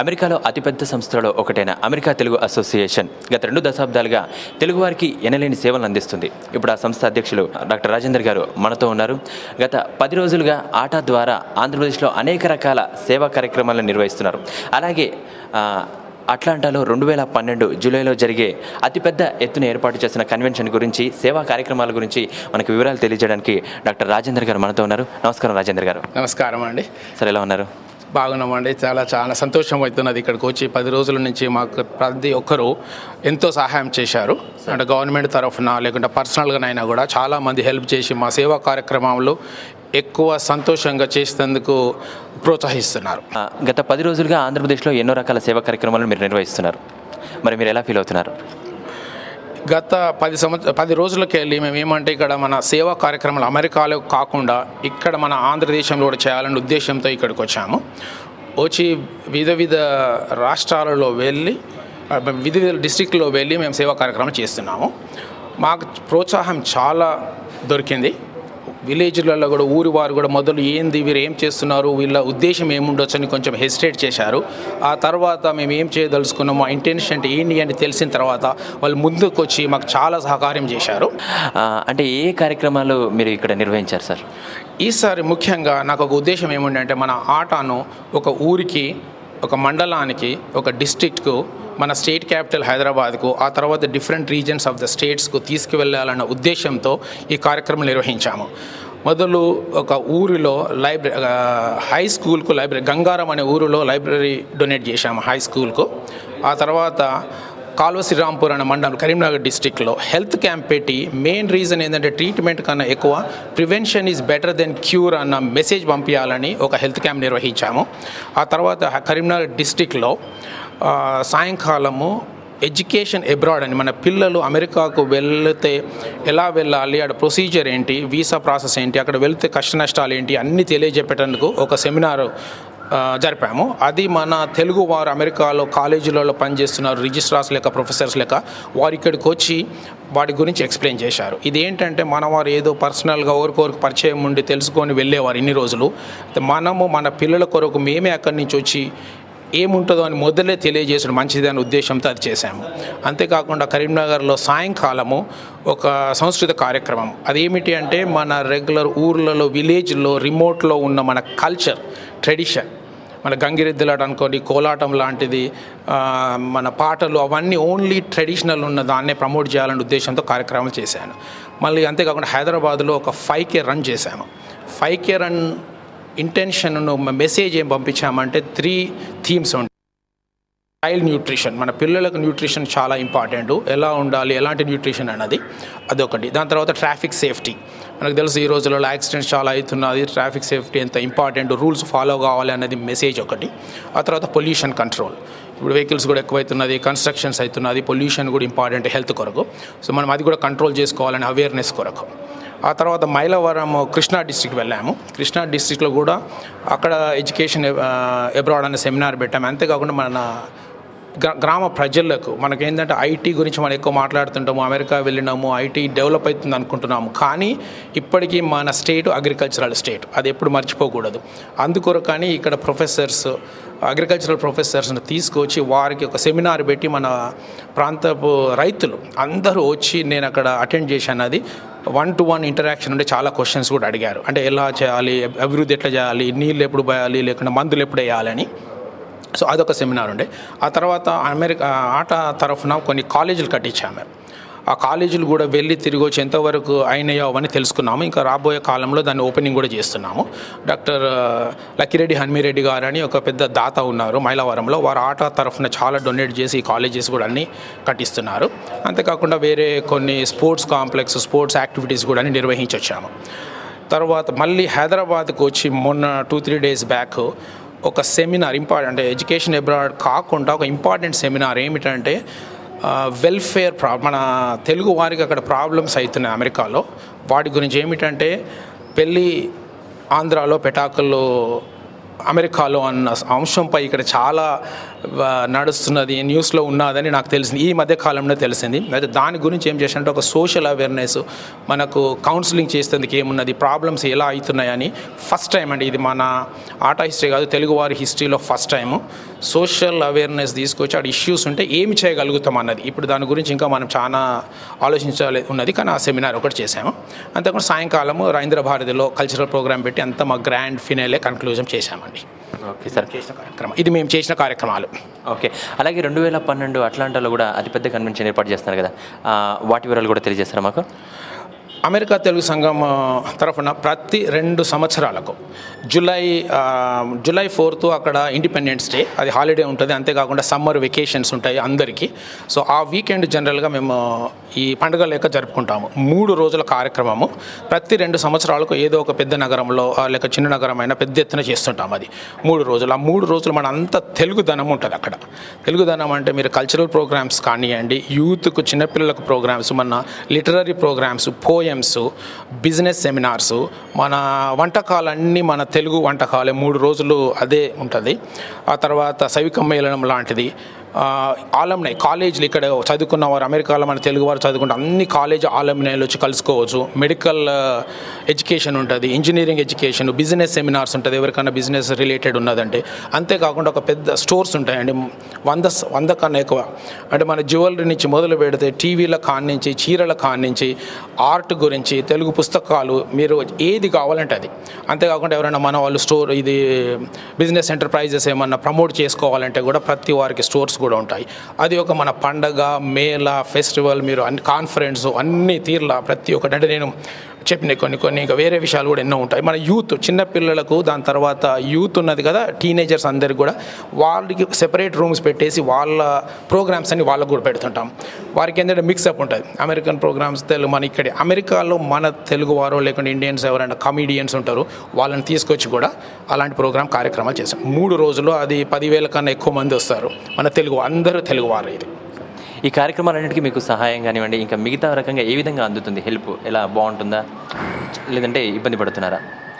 అమెరికాలో అతిపెద్ద సంస్థలలో ఒకటైన అమెరికా తెలుగు అసోసియేషన్ గత రెండు దశాబ్దాలుగా తెలుగువారికి ఎనలేని సేవలు అందిస్తుంది ఇప్పుడు ఆ సంస్థ అధ్యక్షులు డాక్టర్ రాజేందర్ గారు మనతో ఉన్నారు గత పది రోజులుగా ఆట ద్వారా ఆంధ్రప్రదేశ్లో అనేక రకాల సేవా కార్యక్రమాలను నిర్వహిస్తున్నారు అలాగే ఆ, అట్లాంటాలో రెండు వేల పన్నెండు జూలైలో జరిగే అతిపెద్ద ఎత్తున ఏర్పాటు చేసిన కన్వెన్షన్ గురించి సేవా కార్యక్రమాల గురించి మనకు వివరాలు తెలియజేయడానికి డాక్టర్ రాజేందర్ గారు మనతో ఉన్నారు నమస్కారం రాజేందర్ గారు నమస్కారం అండి సార్ ఎలా ఉన్నారు బాగున్నామండి చాలా చాలా సంతోషం అవుతున్నది ఇక్కడికి వచ్చి పది రోజుల నుంచి మాకు ప్రతి ఒక్కరూ ఎంతో సహాయం చేశారు అంటే గవర్నమెంట్ తరఫున లేకుంటే పర్సనల్గానైనా కూడా చాలామంది హెల్ప్ చేసి మా సేవా కార్యక్రమాలు ఎక్కువ సంతోషంగా చేసేందుకు ప్రోత్సహిస్తున్నారు ఆ, గత పది రోజులుగా ఆంధ్రప్రదేశ్లో ఎన్నో రకాల సేవా కార్యక్రమాలను మీరు నిర్వహిస్తున్నారు మరి మీరు ఎలా ఫీల్ అవుతున్నారు గత పది సంవత్సర పది రోజులకి వెళ్ళి మేము ఏమంటే ఇక్కడ మన సేవా కార్యక్రమాలు అమెరికాలో కాకుండా ఇక్కడ మన ఆంధ్రదేశంలో కూడా చేయాలనే ఉద్దేశంతో ఇక్కడికి వచ్చాము వచ్చి వివిధ వివిధ రాష్ట్రాలలో వెళ్ళి ఆ, వివిధ వివిధ డిస్టిక్లో వెళ్ళి మేము సేవా కార్యక్రమం చేస్తున్నాము మాకు ప్రోత్సాహం చాలా దొరికింది విలేజ్లలో కూడా ఊరి వారు కూడా మొదలు ఏంది వీరు ఏం చేస్తున్నారు వీళ్ళ ఉద్దేశం ఏముండొచ్చు అని కొంచెం హెసిటేట్ చేశారు ఆ తర్వాత మేము ఏం చేయదలుచుకున్నాము ఆ ఇంటెన్షన్ అంటే ఏంటి అని తెలిసిన తర్వాత వాళ్ళు ముందుకు వచ్చి మాకు చాలా సహకారం చేశారు ఆ, అంటే ఏ కార్యక్రమాలు మీరు ఇక్కడ నిర్వహించారు సార్ ఈసారి ముఖ్యంగా నాకు ఒక ఉద్దేశం ఏముండే అంటే మన ఆటను ఒక ఊరికి ఒక మండలానికి ఒక డిస్ట్రిక్ట్కు మన స్టేట్ క్యాపిటల్ హైదరాబాద్కు ఆ తర్వాత డిఫరెంట్ రీజన్స్ ఆఫ్ ద స్టేట్స్కు తీసుకువెళ్ళాలన్న ఉద్దేశంతో ఈ కార్యక్రమం నిర్వహించాము మొదలు ఒక ఊరిలో లైబ్రరీ హై స్కూల్కు లైబ్రరీ గంగారం అనే ఊరిలో లైబ్రరీ డొనేట్ చేశాము హై స్కూల్కు ఆ తర్వాత కాల్వ శ్రీరాంపూర్ అనే మండలం కరీంనగర్ డిస్టిక్లో హెల్త్ క్యాంప్ పెట్టి మెయిన్ రీజన్ ఏంటంటే ట్రీట్మెంట్ కన్నా ఎక్కువ prevention is better than cure అన్న మెసేజ్ పంపించాలని ఒక హెల్త్ క్యాంప్ నిర్వహించాము ఆ తర్వాత కరీంనగర్ డిస్టిక్లో ఆ, సాయంకాలము ఎడ్యుకేషన్ అబ్రాడ్ అని మన పిల్లలు అమెరికాకు వెళ్తే ఎలా వెళ్ళాలి అక్కడ ప్రొసీజర్ ఏంటి వీసా ప్రాసెస్ ఏంటి అక్కడ వెళ్తే కష్ట నష్టాలు ఏంటి అన్నీ తెలియజెప్పేటందుకు ఒక సెమినార్ ఆ, జరిపాము అది మన తెలుగు వారు అమెరికాలో కాలేజీలలో పనిచేస్తున్నారు రిజిస్ట్రార్స్ లెక్క ప్రొఫెసర్స్ లెక్క వారు ఇక్కడికి వచ్చి వాటి గురించి ఎక్స్ప్లెయిన్ చేశారు ఇది ఏంటంటే మన వారు ఏదో పర్సనల్గా ఒకరికొరకు పరిచయం ఉండి తెలుసుకొని వెళ్ళేవారు ఇన్ని రోజులు అయితే మనము మన పిల్లల కొరకు మేమే అక్కడి నుంచి వచ్చి ఏముంటుందో అని మొదలే తెలియజేసడం మంచిది అనే ఉద్దేశంతో అది చేశాము అంతేకాకుండా కరీంనగర్లో సాయంకాలము ఒక సంస్కృత కార్యక్రమం అదేమిటి అంటే మన రెగ్యులర్ ఊర్లలో విలేజ్లో రిమోట్లో ఉన్న మన కల్చర్ ట్రెడిషన్ మన గంగిరెద్దులాట అనుకోండి కోలాటం లాంటిది ఆ, మన పాటలు అవన్నీ ఓన్లీ ట్రెడిషనల్ ఉన్న దాన్నే ప్రమోట్ చేయాలనే ఉద్దేశంతో కార్యక్రమాలు చేశాను మళ్ళీ అంతేకాకుండా హైదరాబాద్లో ఒక ఫైవ్ కే రన్ చేశాము five K run intention message ఏం పంపించామంటే త్రీ థీమ్స్ ఉంటాయి చైల్డ్ న్యూట్రిషన్ మన పిల్లలకు న్యూట్రిషన్ చాలా ఇంపార్టెంట్ ఎలా ఉండాలి ఎలాంటి న్యూట్రిషన్ అన్నది అదొకటి దాని తర్వాత ట్రాఫిక్ సేఫ్టీ మనకు తెలుసు ఈ రోజులలో యాక్సిడెంట్స్ చాలా అవుతున్నది ట్రాఫిక్ సేఫ్టీ ఎంత ఇంపార్టెంట్ రూల్స్ ఫాలో కావాలి అన్నది మెసేజ్ ఒకటి ఆ తర్వాత పొల్యూషన్ కంట్రోల్ ఇప్పుడు వెహికల్స్ కూడా ఎక్కువైతున్నది కన్స్ట్రక్షన్స్ అవుతున్నది పొల్యూషన్ కూడా ఇంపార్టెంట్ హెల్త్ కొరకు సో మనం అది కూడా కంట్రోల్ చేసుకోవాలని అవేర్నెస్ కొరకు ఆ తర్వాత మైలవరం కృష్ణా డిస్టిక్ వెళ్ళాము కృష్ణా డిస్టిక్లో కూడా అక్కడ ఎడ్యుకేషన్ అబ్రాడ్ అనే సెమినార్ పెట్టాము అంతేకాకుండా మన గ్రా- గ్రామ ప్రజలకు మనకేంటంటే ఐటీ గురించి మనం ఎక్కువ మాట్లాడుతుంటాము అమెరికా వెళ్ళినాము ఐటీ డెవలప్ అవుతుంది అనుకుంటున్నాము కానీ ఇప్పటికీ మన స్టేట్ అగ్రికల్చరల్ స్టేట్ అది ఎప్పుడు మర్చిపోకూడదు అందుకొరకని ఇక్కడ ప్రొఫెసర్స్ అగ్రికల్చరల్ ప్రొఫెసర్స్ని తీసుకొచ్చి వారికి ఒక సెమినార్ పెట్టి మన ప్రాంతపు రైతులు అందరూ వచ్చి నేను అక్కడ అటెండ్ చేశాను అది వన్ టు వన్ ఇంటరాక్షన్ ఉంటే చాలా క్వశ్చన్స్ కూడా అడిగారు అంటే ఎలా చేయాలి అభివృద్ధి ఎట్లా చేయాలి నీళ్ళు ఎప్పుడు పోయాలి లేకుంటే మందులు ఎప్పుడు వేయాలని సో అదొక సెమినార్ ఉండే ఆ తర్వాత అమెరికా ఆట తరఫున కొన్ని కాలేజీలు కట్టించాము మేము. ఆ కాలేజీలు కూడా వెళ్ళి తిరిగి వచ్చి ఎంతవరకు అయినాయో అవన్నీ తెలుసుకున్నాము ఇంకా రాబోయే కాలంలో దాన్ని ఓపెనింగ్ కూడా చేస్తున్నాము డాక్టర్ ఆ, లక్కిరెడ్డి హన్మిరెడ్డి గారు అని ఒక పెద్ద దాత ఉన్నారు మైలవరంలో వారు ఆట తరఫున చాలా డొనేట్ చేసి ఈ కాలేజెస్ కూడా అన్ని కట్టిస్తున్నారు అంతేకాకుండా వేరే కొన్ని స్పోర్ట్స్ కాంప్లెక్స్ స్పోర్ట్స్ యాక్టివిటీస్ కూడా అన్ని నిర్వహించొచ్చాము తర్వాత మళ్ళీ హైదరాబాద్కి వచ్చి మొన్న టూ త్రీ డేస్ బ్యాక్ ఒక సెమినార్ ఇంపార్టెంట్ అంటే ఎడ్యుకేషన్ అబ్రాడ్ కాకుండా ఒక ఇంపార్టెంట్ సెమినార్ ఏమిటంటే వెల్ఫేర్ ప్రా మన తెలుగు వారికి అక్కడ ప్రాబ్లమ్స్ అవుతున్నాయి అమెరికాలో వాటి గురించి ఏమిటంటే పెళ్ళి ఆంధ్రాలో పెటాకుల్లో అమెరికాలో అన్న అంశంపై ఇక్కడ చాలా ఆ, నడుస్తున్నది న్యూస్లో ఉన్నదని నాకు తెలిసింది ఈ మధ్య కాలంలో తెలిసింది అయితే దాని గురించి ఏం చేసినట్టు ఒక సోషల్ అవేర్నెస్ మనకు కౌన్సిలింగ్ చేసేందుకు ఏమున్నది ప్రాబ్లమ్స్ ఎలా అవుతున్నాయని ఫస్ట్ టైం అండి ఇది మన ఆట హిస్టరీ కాదు తెలుగు వారి హిస్టరీలో ఫస్ట్ టైము సోషల్ అవేర్నెస్ తీసుకొచ్చి అక్కడ ఇష్యూస్ ఉంటే ఏమి చేయగలుగుతాం అన్నది ఇప్పుడు దాని గురించి ఇంకా మనం చాలా ఆలోచించాలి ఉన్నది కానీ ఆ సెమినార్ ఒకటి చేసాము అంతేకాకుండా సాయంకాలము రవీంద్ర భారతిలో కల్చరల్ ప్రోగ్రామ్ పెట్టి అంతా మా గ్రాండ్ ఫినాలే కన్క్లూజన్ చేశామండి ఓకే సార్ చేసిన కార్యక్రమం ఇది మేము చేసిన కార్యక్రమాలు ఓకే అలాగే రెండు వేల పన్నెండు అట్లాంటాలో కూడా అతిపెద్ద కన్వెన్షన్ ఏర్పాటు చేస్తున్నారు కదా ఆ, వాటి వివరాలు కూడా తెలియజేస్తారా మాకు అమెరికా తెలుగు సంఘం ఆ, తరఫున ప్రతి రెండు సంవత్సరాలకు జూలై ఆ, జూలై ఫోర్త్ అక్కడ ఇండిపెండెన్స్ డే అది హాలిడే ఉంటుంది అంతేకాకుండా సమ్మర్ వెకేషన్స్ ఉంటాయి అందరికీ సో ఆ వీకెండ్ జనరల్గా మేము ఈ పండుగ లేక జరుపుకుంటాము మూడు రోజుల కార్యక్రమము ప్రతి రెండు సంవత్సరాలకు ఏదో ఒక పెద్ద నగరంలో ఆ, లేక చిన్న నగరం అయినా పెద్ద ఎత్తున చేస్తుంటాం అది మూడు రోజులు ఆ మూడు రోజులు మన అంత తెలుగుదనం ఉంటుంది అక్కడ తెలుగుదనం అంటే మీరు కల్చరల్ ప్రోగ్రామ్స్ కానివ్వండి యూత్కు చిన్నపిల్లలకు ప్రోగ్రామ్స్ మన literary programmes poems business seminars మన వంటకాలన్నీ మన తెలుగు వంటకాలే మూడు రోజులు అదే ఉంటుంది ఆ తర్వాత సవికమ్మేళనం లాంటిది ఆలమ్నై కాలేజీలు ఇక్కడ చదువుకున్న వారు అమెరికాలో మన తెలుగు వారు చదువుకుంటే అన్ని కాలేజ్ ఆలమ్నైలు వచ్చి కలుసుకోవచ్చు మెడికల్ ఎడ్యుకేషన్ ఉంటుంది ఇంజనీరింగ్ ఎడ్యుకేషన్ బిజినెస్ సెమినార్స్ ఉంటుంది ఎవరికైనా బిజినెస్ రిలేటెడ్ ఉన్నదంటే అంతేకాకుండా ఒక పెద్ద స్టోర్స్ ఉంటాయండి వంద వంద కన్నా ఎక్కువ అంటే మన జ్యువెలరీ నుంచి మొదలు పెడితే టీవీల కాన్ నుంచి చీరల కాన్ నుంచి ఆర్ట్ గురించి తెలుగు పుస్తకాలు మీరు ఏది కావాలంటే అది అంతేకాకుండా ఎవరైనా మన వాళ్ళు స్టోర్ ఇది బిజినెస్ ఎంటర్ప్రైజెస్ ఏమన్నా ప్రమోట్ చేసుకోవాలంటే కూడా ప్రతి వారికి స్టోర్స్ కూడా ఉంటాయి అది ఒక మన పండగ మేళ ఫెస్టివల్ మీరు అన్ని కాన్ఫరెన్స్ అన్ని తీర్ల ప్రతి ఒక్కటి అంటే నేను చెప్పిన కొన్ని కొన్ని ఇంకా వేరే విషయాలు కూడా ఎన్నో ఉంటాయి మన యూత్ చిన్న పిల్లలకు దాని తర్వాత యూత్ ఉన్నది కదా టీనేజర్స్ అందరికి కూడా వాళ్ళకి సెపరేట్ రూమ్స్ పెట్టేసి వాళ్ళ ప్రోగ్రామ్స్ అని వాళ్ళకు కూడా పెడుతుంటాం వారికి ఏంటంటే మిక్సప్ ఉంటుంది అమెరికన్ ప్రోగ్రామ్స్ తెలుగు మన ఇక్కడ అమెరికాలో మన తెలుగు వారు లేకుంటే ఇండియన్స్ ఎవరైనా కమీడియన్స్ ఉంటారు వాళ్ళని తీసుకొచ్చి కూడా అలాంటి ప్రోగ్రామ్ కార్యక్రమాలు చేస్తాం మూడు రోజులు అది పదివేల కన్నా ఎక్కువ మంది వస్తారు మన తెలుగు అందరూ తెలుగు వారు ఇది ఈ కార్యక్రమాలన్నిటికీ మీకు సహాయం కానివ్వండి ఇంకా మిగతా రకంగా ఏ విధంగా అందుతుంది హెల్ప్ ఎలా బాగుంటుందా లేదంటే ఇబ్బంది పడుతున్నారా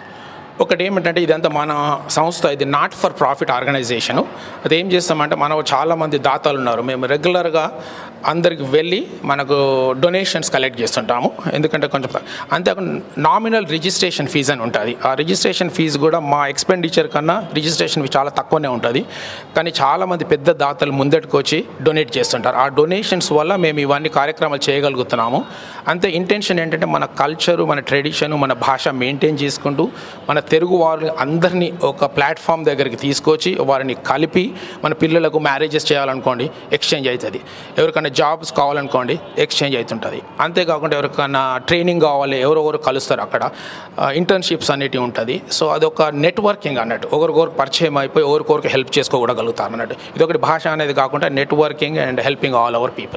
ఒకటి ఏమిటంటే ఇదంతా మన సంస్థ ఇది నాట్ ఫర్ ప్రాఫిట్ ఆర్గనైజేషను అది ఏం చేస్తామంటే మనం చాలామంది దాతలు ఉన్నారు మేము రెగ్యులర్గా అందరికి వెళ్ళి మనకు డొనేషన్స్ కలెక్ట్ చేస్తుంటాము ఎందుకంటే కొంచెం అంతేకాకుండా నామినల్ రిజిస్ట్రేషన్ ఫీజు అని ఉంటుంది ఆ రిజిస్ట్రేషన్ ఫీజు కూడా మా ఎక్స్పెండిచర్ కన్నా రిజిస్ట్రేషన్ చాలా తక్కువనే ఉంటుంది కానీ చాలామంది పెద్ద దాతలు ముందటికి వచ్చి డొనేట్ చేస్తుంటారు ఆ డొనేషన్స్ వల్ల మేము ఇవన్నీ కార్యక్రమాలు చేయగలుగుతున్నాము అంతే ఇంటెన్షన్ ఏంటంటే మన కల్చరు మన ట్రెడిషన్ మన భాష మెయింటైన్ చేసుకుంటూ మన తెలుగు వారు అందరినీ ఒక ప్లాట్ఫామ్ దగ్గరికి తీసుకొచ్చి వారిని కలిపి మన పిల్లలకు మ్యారేజెస్ చేయాలనుకోండి ఎక్స్చేంజ్ అవుతుంది ఎవరికైనా జాబ్స్ కావాలనుకోండి ఎక్స్చేంజ్ అవుతుంటుంది అంతేకాకుండా ఎవరికైనా ట్రైనింగ్ కావాలి ఎవరెవరు కలుస్తారు అక్కడ ఇంటర్న్షిప్స్ అనేటివి ఉంటుంది సో అదొక నెట్వర్కింగ్ అన్నట్టు ఒకరికొకరు పరిచయం అయిపోయి ఒకరికొకరికి హెల్ప్ చేసుకోగలుగుతారు అన్నట్టు ఇది ఒకటి భాష అనేది కాకుండా networking and helping all our people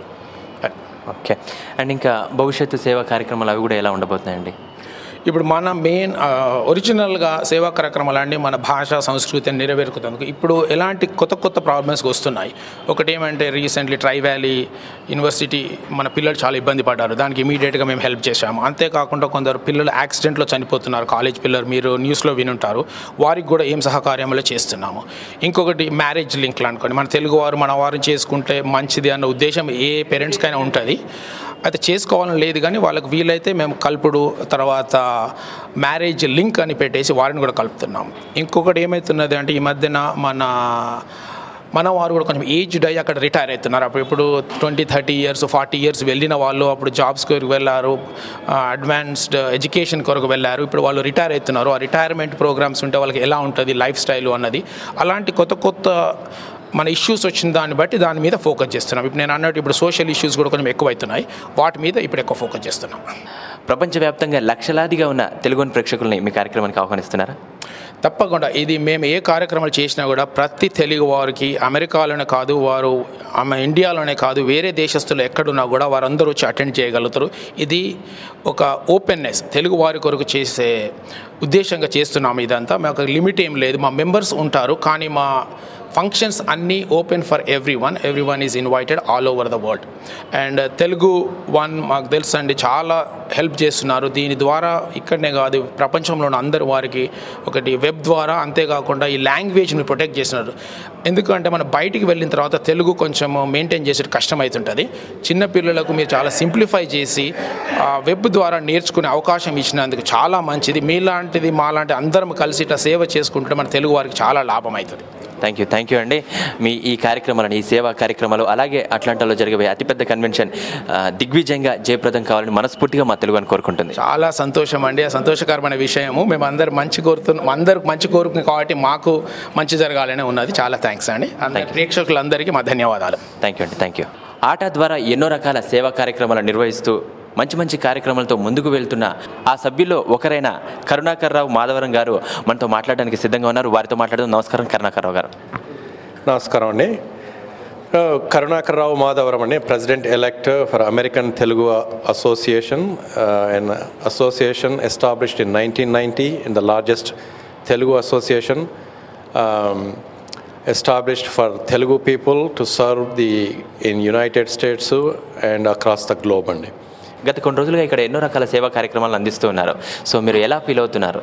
okay and ఇంకా భవిష్యత్తు సేవా కార్యక్రమాలు అవి కూడా ఎలా ఉండబోతున్నాయండి ఇప్పుడు మన మెయిన్ ఒరిజినల్గా సేవా కార్యక్రమాలు అంటే మన భాష సంస్కృతిని నెరవేరుకుతందుకు ఇప్పుడు ఎలాంటి కొత్త కొత్త ప్రాబ్లమ్స్ వస్తున్నాయి ఒకటి ఏమంటే రీసెంట్లీ ట్రై వ్యాలీ యూనివర్సిటీ మన పిల్లలు చాలా ఇబ్బంది పడ్డారు దానికి ఇమీడియట్గా మేము హెల్ప్ చేశాము అంతేకాకుండా కొందరు పిల్లలు యాక్సిడెంట్లో చనిపోతున్నారు కాలేజ్ పిల్లలు మీరు న్యూస్లో వినుంటారు వారికి కూడా ఏం సహకార్యంలో చేస్తున్నాము ఇంకొకటి మ్యారేజ్ లింక్లు అనుకోండి మన తెలుగు వారు మన వారిని చేసుకుంటే మంచిది అన్న ఉద్దేశం ఏ పేరెంట్స్కైనా ఉంటుంది అయితే చేసుకోవాలని లేదు కానీ వాళ్ళకి వీలైతే మేము కలుపుడు తర్వాత మ్యారేజ్ లింక్ అని పెట్టేసి వారిని కూడా కలుపుతున్నాం ఇంకొకటి ఏమవుతున్నది అంటే ఈ మధ్యన మన మన వారు కూడా కొంచెం ఏజ్డ్ అయ్యి అక్కడ రిటైర్ అవుతున్నారు అప్పుడు ఇప్పుడు twenty thirty years forty years వెళ్ళిన వాళ్ళు అప్పుడు జాబ్స్ కొరకు వెళ్ళారు అడ్వాన్స్డ్ ఎడ్యుకేషన్ కొరకు వెళ్ళారు ఇప్పుడు వాళ్ళు రిటైర్ అవుతున్నారు ఆ రిటైర్మెంట్ ప్రోగ్రామ్స్ ఉంటే వాళ్ళకి ఎలా ఉంటుంది లైఫ్ స్టైల్ అన్నది అలాంటి కొత్త కొత్త మన ఇష్యూస్ వచ్చిన దాన్ని బట్టి దాని మీద ఫోకస్ చేస్తున్నాం ఇప్పుడు నేను అన్నట్టు ఇప్పుడు సోషల్ ఇష్యూస్ కూడా కొంచెం ఎక్కువ అవుతున్నాయి వాటి మీద ఇప్పుడు ఎక్కువ ఫోకస్ చేస్తున్నాం ప్రపంచవ్యాప్తంగా లక్షలాదిగా ఉన్న తెలుగు ప్రేక్షకుల్ని మీ కార్యక్రమానికి ఆహ్వానిస్తున్నారా తప్పకుండా ఇది మేము ఏ కార్యక్రమాలు చేసినా కూడా ప్రతి తెలుగు వారికి అమెరికాలోనే కాదు వారు ఆమె ఇండియాలోనే కాదు వేరే దేశస్తులు ఎక్కడున్నా కూడా వారందరూ వచ్చి అటెండ్ చేయగలుగుతారు ఇది ఒక ఓపెన్నెస్ తెలుగు వారి కొరకు చేసే ఉద్దేశంగా చేస్తున్నాము ఇదంతా మాకు లిమిట్ ఏం లేదు మా మెంబర్స్ ఉంటారు కానీ మా ఫంక్షన్స్ అన్నీ open for everyone everyone is invited all over the world and Telugu one మాకు తెలుసు అండి చాలా హెల్ప్ చేస్తున్నారు దీని ద్వారా ఇక్కడనే కాదు ప్రపంచంలో ఉన్న అందరి వారికి ఒకటి వెబ్ ద్వారా అంతేకాకుండా ఈ లాంగ్వేజ్ని ప్రొటెక్ట్ చేస్తున్నారు ఎందుకంటే మనం బయటికి వెళ్ళిన తర్వాత తెలుగు కొంచెం మెయింటైన్ చేసేది కష్టమవుతుంటుంది చిన్న పిల్లలకు మీరు చాలా సింప్లిఫై చేసి ఆ వెబ్ ద్వారా నేర్చుకునే అవకాశం ఇచ్చినందుకు చాలా మంచిది మీలాంటిది మాలాంటి అందరం కలిసి ఇట్లా సేవ చేసుకుంటే మన తెలుగు వారికి చాలా లాభం అవుతుంది థ్యాంక్ యూ థ్యాంక్ యూ అండి మీ ఈ కార్యక్రమాలను ఈ సేవా కార్యక్రమాలు అలాగే అట్లాంటాలో జరిగే అతిపెద్ద కన్వెన్షన్ ఆ, దిగ్విజయంగా జయప్రదం కావాలని మనస్ఫూర్తిగా మా తెలుగు అని కోరుకుంటుంది చాలా సంతోషం అండి ఆ సంతోషకరమైన విషయము మేము అందరు మంచి కోరుతున్నాం అందరికి మంచి కోరుకున్నాం కాబట్టి మాకు మంచి జరగాలనే ఉన్నది చాలా థ్యాంక్స్ అండి అందరి ప్రేక్షకులందరికీ మా ధన్యవాదాలు థ్యాంక్ యూ అండి థ్యాంక్ యూ ఆట ద్వారా ఎన్నో రకాల సేవా కార్యక్రమాలు నిర్వహిస్తూ మంచి మంచి కార్యక్రమాలతో ముందుకు వెళ్తున్న ఆ సభ్యుల్లో ఒకరైన కరుణాకర్ రావు మాధవరం గారు మనతో మాట్లాడడానికి సిద్ధంగా ఉన్నారు వారితో మాట్లాడడం నమస్కారం కరుణాకర్ రావు గారు నమస్కారం అండి ఆ, కరుణాకర్ రావు మాధవరం అండి president elect for American Telugu association and association established in nineteen ninety in the largest Telugu association established for Telugu people to serve the in United States and across the globe అండి గత కొన్ని రోజులుగా ఇక్కడ ఎన్నో రకాల సేవా కార్యక్రమాలు అందిస్తూ ఉన్నారు సో మీరు ఎలా ఫీల్ అవుతున్నారు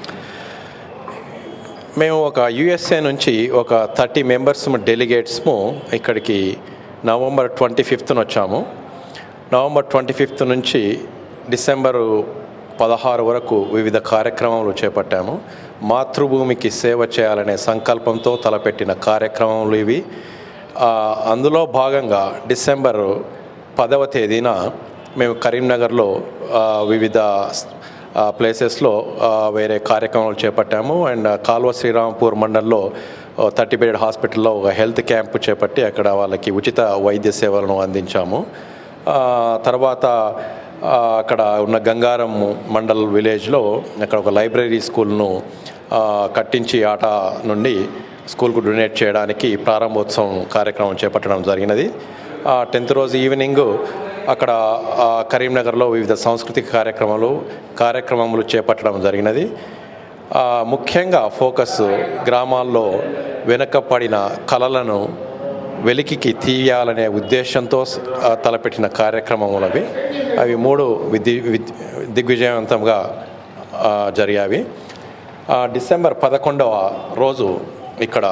మేము ఒక యుఎస్ఏ నుంచి ఒక థర్టీ మెంబర్స్ డెలిగేట్స్ము ఇక్కడికి నవంబర్ ట్వంటీ ఫిఫ్త్న వచ్చాము నవంబర్ ట్వంటీ ఫిఫ్త్ నుంచి డిసెంబరు పదహారు వరకు వివిధ కార్యక్రమాలు చేపట్టాము మాతృభూమికి సేవ చేయాలనే సంకల్పంతో తలపెట్టిన కార్యక్రమాలు ఇవి ఆ, అందులో భాగంగా డిసెంబర్ పదవ తేదీన మేము కరీంనగర్లో ఆ, వివిధ ఆ ప్లేసెస్లో ఆ, వేరే కార్యక్రమాలు చేపట్టాము అండ్ కాల్వ శ్రీరాంపూర్ మండల్లో థర్టీ బెడ్ హాస్పిటల్లో ఒక హెల్త్ క్యాంప్ చేపట్టి అక్కడ వాళ్ళకి ఉచిత వైద్య సేవలను అందించాము ఆ, తర్వాత ఆ, అక్కడ ఉన్న గంగారం మండల్ విలేజ్లో అక్కడ ఒక లైబ్రరీ స్కూల్ను ఆ, కట్టించి ఆట నుండి స్కూల్కు డొనేట్ చేయడానికి ప్రారంభోత్సవం కార్యక్రమం చేపట్టడం జరిగినది టెన్త్ రోజు ఈవినింగ్ అక్కడ ఆ, కరీంనగర్లో వివిధ సాంస్కృతిక కార్యక్రమాలు కార్యక్రమములు చేపట్టడం జరిగినది ఆ, ముఖ్యంగా ఫోకస్ గ్రామాల్లో వెనుకపడిన కళలను వెలికికి తీయాలనే ఉద్దేశంతో ఆ, తలపెట్టిన కార్యక్రమములు అవి అవి మూడు విధి విద్- దిగ్విజయవంతంగా ఆ, జరిగావి ఆ, డిసెంబర్ పదకొండవ రోజు ఇక్కడ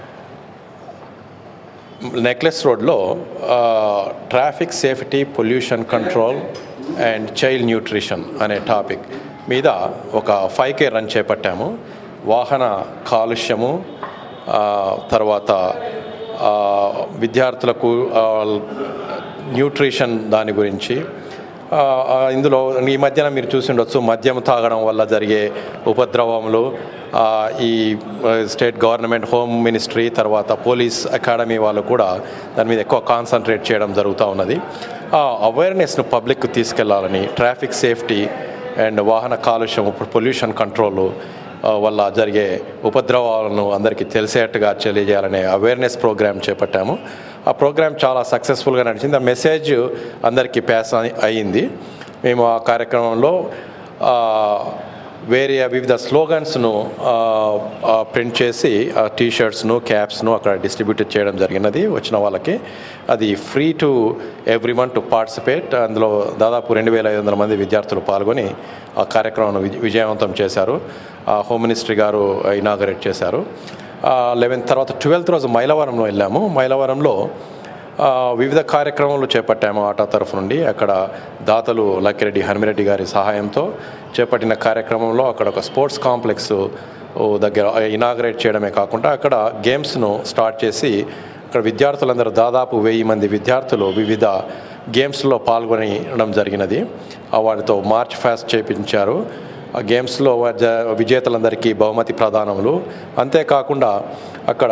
నెక్లెస్ రోడ్లో ఆ, traffic safety pollution control and child nutrition అనే టాపిక్ మీద ఒక ఫైవ్ కే రన్ చేపట్టాము వాహన కాలుష్యము ఆ, తర్వాత ఆ, విద్యార్థులకు ఆ, న్యూట్రిషన్ దాని గురించి ఆ, ఆ, ఇందులో ఈ మధ్యన మీరు చూసి ఉండొచ్చు మద్యం తాగడం వల్ల జరిగే ఉపద్రవములు ఆ, ఈ ఆ, స్టేట్ గవర్నమెంట్ హోమ్ మినిస్ట్రీ తర్వాత పోలీస్ అకాడమీ వాళ్ళు కూడా దాని మీద ఎక్కువ కాన్సన్ట్రేట్ చేయడం జరుగుతూ ఉన్నది ఆ అవేర్నెస్ను పబ్లిక్ తీసుకెళ్లాలని ట్రాఫిక్ సేఫ్టీ అండ్ వాహన కాలుష్యం పొల్యూషన్ కంట్రోల్ వల్ల జరిగే ఉపద్రవాలను అందరికీ తెలిసేట్టుగా తెలియజేయాలనే అవేర్నెస్ ప్రోగ్రామ్ చేపట్టాము ఆ ప్రోగ్రామ్ చాలా సక్సెస్ఫుల్గా నడిచింది ఆ మెసేజ్ అందరికీ ప్యాస్ అయ్యింది మేము ఆ కార్యక్రమంలో ఆ, వేరే వివిధ స్లోగన్స్ను ప్రింట్ చేసి ఆ టీషర్ట్స్ను క్యాప్స్ను అక్కడ డిస్ట్రిబ్యూట్ చేయడం జరిగినది వచ్చిన వాళ్ళకి అది free to everyone to participate అందులో దాదాపు రెండు వేల ఐదు వందల మంది విద్యార్థులు పాల్గొని ఆ కార్యక్రమాన్ని విజ- విజయవంతం చేశారు ఆ హోమ్ మినిస్ట్రీ గారు ఇనాగరేట్ చేశారు లెవెన్త్ తర్వాత ట్వెల్త్ రోజు మైలవరంలో వెళ్ళాము మైలవరంలో ఆ, వివిధ కార్యక్రమాలు చేపట్టాము ఆటా తరఫు నుండి అక్కడ దాతలు లక్కిరెడ్డి హనుమిరెడ్డి గారి సహాయంతో చేపట్టిన కార్యక్రమంలో అక్కడ ఒక స్పోర్ట్స్ కాంప్లెక్స్ ఓ దగ్గర ఇనాగరేట్ చేయడమే కాకుండా అక్కడ గేమ్స్ను స్టార్ట్ చేసి అక్కడ విద్యార్థులందరూ దాదాపు వెయ్యి మంది విద్యార్థులు వివిధ గేమ్స్లో పాల్గొనడం జరిగినది ఆ వారితో మార్చ్ ఫాస్ట్ చేపించారు ఆ గేమ్స్లో వజ- విజేతలందరికీ బహుమతి ప్రదానములు అంతేకాకుండా అక్కడ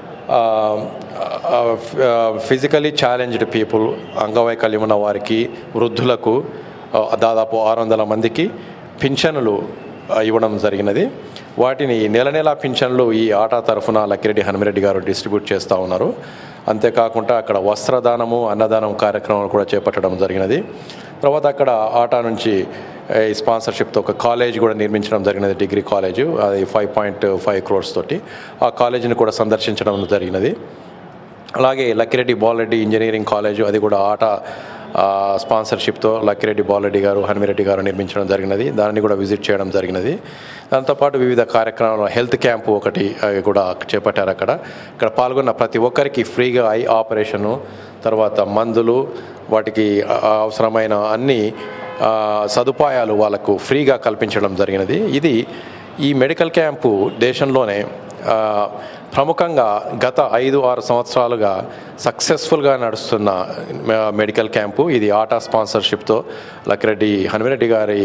ఫిజికలీ ఛాలెంజ్డ్ పీపుల్ అంగవైకల్యం ఉన్న వారికి వృద్ధులకు ఆ, దాదాపు ఆరు వందల మందికి పింఛనులు ఆ, ఇవ్వడం జరిగినది వాటిని నెల నెల పింఛన్లు ఈ ఆటా తరఫున లక్కిరెడ్డి హనుమిరెడ్డి గారు డిస్ట్రిబ్యూట్ చేస్తూ ఉన్నారు అంతేకాకుండా అక్కడ వస్త్రదానము అన్నదానం కార్యక్రమాలు కూడా చేపట్టడం జరిగినది తర్వాత అక్కడ ఆటా నుంచి ఈ స్పాన్సర్షిప్తో ఒక కాలేజ్ కూడా నిర్మించడం జరిగినది డిగ్రీ కాలేజ్ అది ఫైవ్ పాయింట్ ఫైవ్ క్రోర్స్ తోటి ఆ కాలేజీని కూడా సందర్శించడం జరిగినది అలాగే లక్కిరెడ్డి బాలరెడ్డి ఇంజనీరింగ్ కాలేజ్ అది కూడా ఆట ఆ, స్పాన్సర్షిప్తో లక్కిరెడ్డి బాలరెడ్డి గారు హనుమిరెడ్డి గారు నిర్మించడం జరిగినది దాన్ని కూడా విజిట్ చేయడం జరిగినది దాంతోపాటు వివిధ కార్యక్రమాలు హెల్త్ క్యాంపు ఒకటి అవి కూడా చేపట్టారు అక్కడ ఇక్కడ పాల్గొన్న ప్రతి ఒక్కరికి ఫ్రీగా ఐ ఆపరేషను తర్వాత మందులు వాటికి ఆ, అవసరమైన అన్ని ఆ, సదుపాయాలు వాళ్ళకు ఫ్రీగా కల్పించడం జరిగినది ఇది ఈ మెడికల్ క్యాంపు దేశంలోనే ఆ, ప్రముఖంగా గత ఐదు ఆరు సంవత్సరాలుగా సక్సెస్ఫుల్గా నడుస్తున్న మె- మెడికల్ క్యాంపు ఇది ఆటా స్పాన్సర్షిప్తో లక్కిరెడ్డి హనుమిరెడ్డి గారి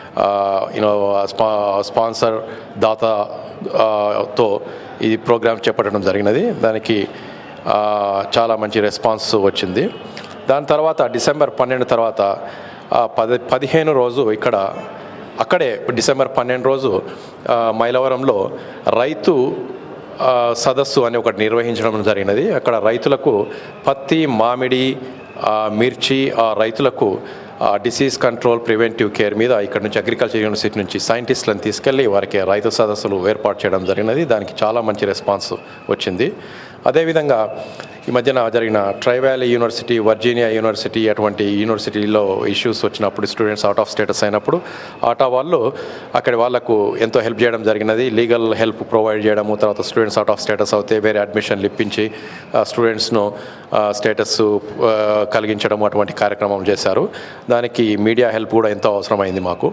యూనో స్పా స్పాన్సర్ దాత ఆ, తో ఈ ప్రోగ్రామ్ చేపట్టడం జరిగినది దానికి ఆ, చాలా మంచి రెస్పాన్స్ వచ్చింది దాని తర్వాత డిసెంబర్ పన్నెండు తర్వాత ఆ, పది పదిహేను రోజు ఇక్కడ అక్కడే డిసెంబర్ పన్నెండు రోజు ఆ, మైలవరంలో రైతు ఆ, సదస్సు అని ఒకటి నిర్వహించడం జరిగినది అక్కడ రైతులకు పత్తి మామిడి ఆ, మిర్చి ఆ రైతులకు డిసీజ్ కంట్రోల్ ప్రివెంటివ్ కేర్ మీద ఇక్కడ నుంచి అగ్రికల్చర్ యూనివర్సిటీ నుంచి సైంటిస్టులను తీసుకెళ్ళి వారికి రైతు సదస్సులు ఏర్పాటు చేయడం జరిగినది దానికి చాలా మంచి రెస్పాన్స్ వచ్చింది అదేవిధంగా ఈ మధ్యన జరిగిన ట్రైవాలీ యూనివర్సిటీ వర్జీనియా యూనివర్సిటీ అటువంటి యూనివర్సిటీలో ఇష్యూస్ వచ్చినప్పుడు స్టూడెంట్స్ అవుట్ ఆఫ్ స్టేటస్ అయినప్పుడు ఆటా వాళ్ళు అక్కడ వాళ్ళకు ఎంతో హెల్ప్ చేయడం జరిగినది లీగల్ హెల్ప్ ప్రొవైడ్ చేయడము తర్వాత స్టూడెంట్స్ అవుట్ ఆఫ్ స్టేటస్ అవుతే వేరే అడ్మిషన్లు ఇప్పించి స్టూడెంట్స్ను స్టేటస్ కలిగించడం అటువంటి కార్యక్రమం చేశారు దానికి మీడియా హెల్ప్ కూడా ఎంతో అవసరమైంది మాకు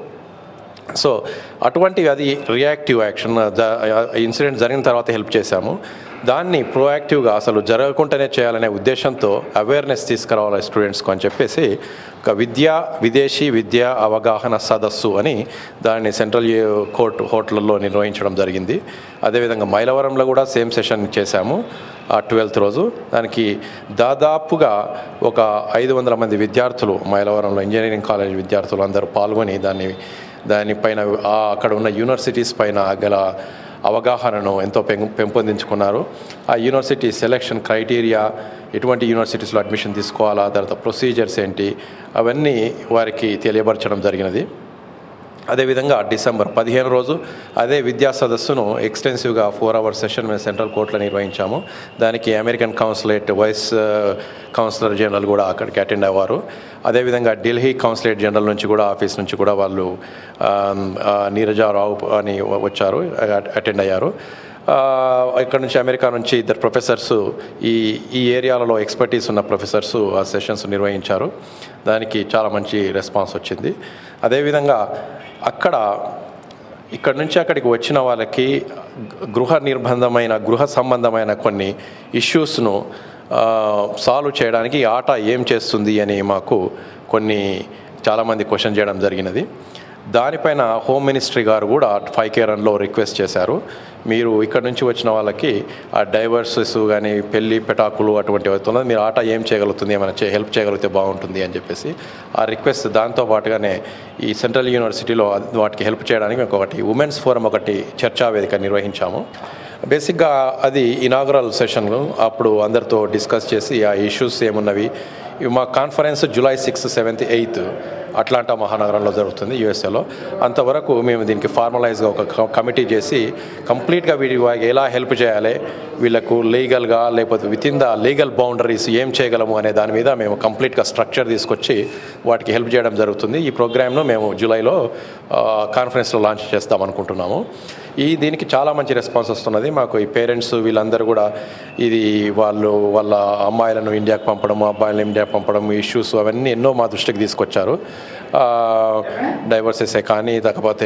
సో అటువంటి అది రియాక్టివ్ యాక్షన్ ఇన్సిడెంట్ జరిగిన తర్వాత హెల్ప్ చేశాము దాన్ని ప్రోయాక్టివ్గా అసలు జరగకుండానే చేయాలనే ఉద్దేశంతో అవేర్నెస్ తీసుకురావాలి స్టూడెంట్స్కు అని చెప్పేసి ఒక విద్యా విదేశీ విద్యా అవగాహన సదస్సు అని దాన్ని సెంట్రల్ కోర్ట్ హోటల్లో నిర్వహించడం జరిగింది అదేవిధంగా మైలవరంలో కూడా సేమ్ సెషన్ చేశాము ఆ ట్వెల్త్ రోజు దానికి దాదాపుగా ఒక ఐదు వందల మంది విద్యార్థులు మైలవరంలో ఇంజనీరింగ్ కాలేజ్ విద్యార్థులు అందరూ పాల్గొని దాన్ని దానిపైన ఆ అక్కడ ఉన్న యూనివర్సిటీస్ పైన గల అవగాహనను ఎంతో పెం పెంపొందించుకున్నారు ఆ యూనివర్సిటీ సెలెక్షన్ క్రైటీరియా ఎటువంటి యూనివర్సిటీస్లో అడ్మిషన్ తీసుకోవాలా తర్వాత ప్రొసీజర్స్ ఏంటి అవన్నీ వారికి తెలియపరచడం జరిగినది అదేవిధంగా డిసెంబర్ పదిహేను రోజు అదే విద్యా సదస్సును ఎక్స్టెన్సివ్గా ఫోర్ అవర్ సెషన్ మేము సెంట్రల్ కోర్టులో నిర్వహించాము దానికి American consulate vice counsellor general కూడా అక్కడికి అటెండ్ అయ్యారు అదేవిధంగా ఢిల్లీ కౌన్సిలేట్ జనరల్ నుంచి కూడా ఆఫీస్ నుంచి కూడా వాళ్ళు నీరజారావు అని వచ్చారు అటెండ్ అయ్యారు ఆ, ఇక్కడ నుంచి అమెరికా నుంచి ఇద్దరు ప్రొఫెసర్స్ ఈ ఈ ఏరియాలలో ఎక్స్పర్టీస్ ఉన్న ప్రొఫెసర్స్ ఆ సెషన్స్ నిర్వహించారు దానికి చాలా మంచి రెస్పాన్స్ వచ్చింది అదేవిధంగా అక్కడ ఇక్కడ నుంచి అక్కడికి వచ్చిన వాళ్ళకి గృహ నిర్బంధమైన గృహ సంబంధమైన కొన్ని ఇష్యూస్ను సాల్వ్ చేయడానికి ఈ ఆట ఏం చేస్తుంది అని మాకు కొన్ని చాలామంది క్వశ్చన్ చేయడం జరిగినది దానిపైన హోమ్ మినిస్ట్రీ గారు కూడా ఫైవ్ కే రన్లో రిక్వెస్ట్ చేశారు మీరు ఇక్కడ నుంచి వచ్చిన వాళ్ళకి ఆ డైవర్సెస్ కానీ పెళ్లి పెటాకులు అటువంటి అవుతున్నది మీరు ఆట ఏం చేయగలుగుతుంది ఏమైనా చే హెల్ప్ చేయగలిగితే బాగుంటుంది అని చెప్పేసి ఆ రిక్వెస్ట్ దాంతో పాటుగానే ఈ సెంట్రల్ యూనివర్సిటీలో వాటికి హెల్ప్ చేయడానికి మేము ఒకటి ఉమెన్స్ ఫోరం ఒకటి చర్చా వేదిక నిర్వహించాము బేసిక్గా అది ఇనాగరల్ సెషన్ అప్పుడు అందరితో డిస్కస్ చేసి ఆ ఇష్యూస్ ఏమున్నవి ఇవి మా conference July sixth seventh eighth Atlanta మహానగరంలో జరుగుతుంది యూఎస్ఏలో అంతవరకు మేము దీనికి ఫార్మలైజ్గా ఒక క- కమిటీ చేసి కంప్లీట్గా వీటి వారికి ఎలా హెల్ప్ చేయాలి వీళ్ళకు లీగల్గా లేకపోతే within the legal boundaries ఏం చేయగలము అనే దాని మీద మేము కంప్లీట్గా స్ట్రక్చర్ తీసుకొచ్చి వాటికి హెల్ప్ చేయడం జరుగుతుంది ఈ ప్రోగ్రామ్ను మేము జూలైలో కాన్ఫరెన్స్లో లాంచ్ చేస్తాం అనుకుంటున్నాము ఈ దీనికి చాలా మంచి రెస్పాన్స్ వస్తున్నది మాకు ఈ పేరెంట్స్ వీళ్ళందరూ కూడా ఇది వాళ్ళు వాళ్ళ అమ్మాయిలను ఇండియాకి పంపడము అబ్బాయిలను ఇండియాకి పంపడం ఇష్యూస్ అవన్నీ ఎన్నో మా దృష్టికి తీసుకొచ్చారు డైవర్సెసే కానీ లేకపోతే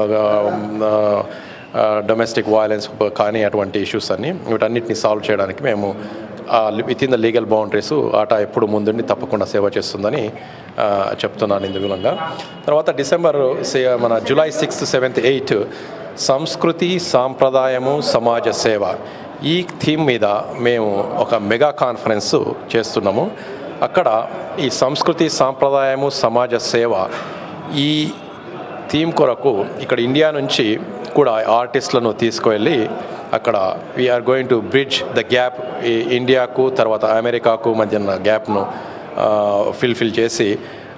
డొమెస్టిక్ వైలెన్స్ కానీ అటువంటి ఇష్యూస్ అన్ని వీటన్నిటిని సాల్వ్ చేయడానికి మేము within the legal boundaries ATA ఎప్పుడు ముందుండి తప్పకుండా సేవ చేస్తుందని ఆ, చెప్తున్నాను ఇందు మూలంగా తర్వాత డిసెంబర్ సే- మన జూలై సిక్స్త్ సెవెంత్ ఎయిత్ సంస్కృతి సాంప్రదాయము సమాజ సేవ ఈ థీమ్ మీద మేము ఒక మెగా కాన్ఫరెన్స్ చేస్తున్నాము అక్కడ ఈ సంస్కృతి సాంప్రదాయము సమాజ సేవ ఈ థీమ్ కొరకు ఇక్కడ ఇండియా నుంచి కూడా ఆర్టిస్టులను తీసుకువెళ్ళి అక్కడ we are going to bridge the gap ఈ ఇండియాకు తర్వాత అమెరికాకు మధ్య ఉన్న గ్యాప్ను ఫిల్ఫిల్ చేసి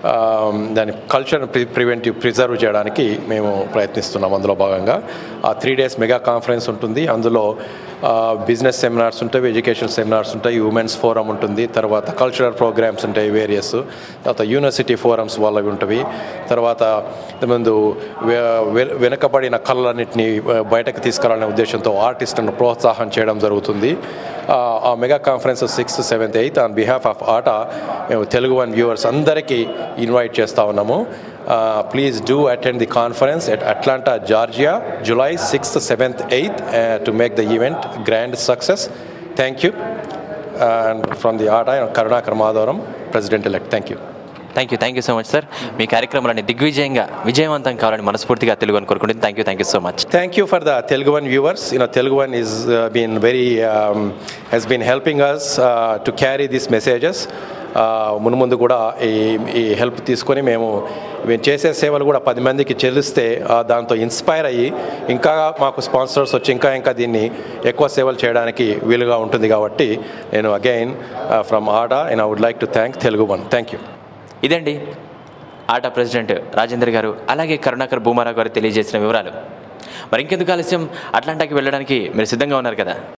ఆ, దాని కల్చర్ ప్రివెంటివ్ ప్రిజర్వ్ చేయడానికి మేము ప్రయత్నిస్తున్నాం అందులో భాగంగా ఆ త్రీ డేస్ మెగా కాన్ఫరెన్స్ ఉంటుంది అందులో బిజినెస్ సెమినార్స్ ఉంటాయి ఎడ్యుకేషన్ సెమినార్స్ ఉంటాయి ఉమెన్స్ ఫోరం ఉంటుంది తర్వాత కల్చరల్ ప్రోగ్రామ్స్ ఉంటాయి వేరియస్ తర్వాత యూనివర్సిటీ ఫోరమ్స్ వాళ్ళవి ఉంటవి తర్వాత ముందు వె- వె- వెనుకబడిన కళలన్నింటినీ బయటకు తీసుకురాలనే ఉద్దేశంతో ఆర్టిస్టులను ప్రోత్సాహం చేయడం జరుగుతుంది ఆ, ఆ mega conference sixth seventh eighth on behalf of ATA మేము తెలుగు వన్ వ్యూవర్స్ అందరికీ ఇన్వైట్ చేస్తూ ఉన్నాము please do attend the conference at Atlanta Georgia July sixth seventh eighth to make the event grand success thank you and from the ATA Karunakar Madhavaram president elect thank you thank you thank you so much sir మీ కార్యక్రమాలన్నీ దిగ్విజయంగా విజయవంతం కావాలని మనస్ఫూర్తిగా తెలుగు అని కోరుకుంటుంది thank you thank you so much Thank you for the Telugu One viewers. You know, Telugu One is uh, been very um, has been helping us uh, to carry these messages. Uh, మును ముందు కూడా ఈ ఈ help తీసుకొని మేము మేము చేసే సేవలు కూడా పది మందికి చెల్లిస్తే uh, దాంతో ఇన్స్పైర్ అయ్యి ఇంకా మాకు స్పాన్సర్స్ వచ్చి ఇంకా ఇంకా దీన్ని ఎక్కువ సేవలు చేయడానికి వీలుగా ఉంటుంది కాబట్టి నేను again from ATA and I would like to thank Telugu one thank you ఇదండి ఆటా ప్రెసిడెంట్ రాజేందర్ గారు అలాగే కరుణాకర్ భూమారావు గారు తెలియజేసిన వివరాలు మరి ఇంకెందుకు ఆలస్యం అట్లాంటాకి వెళ్ళడానికి మీరు సిద్ధంగా ఉన్నారు కదా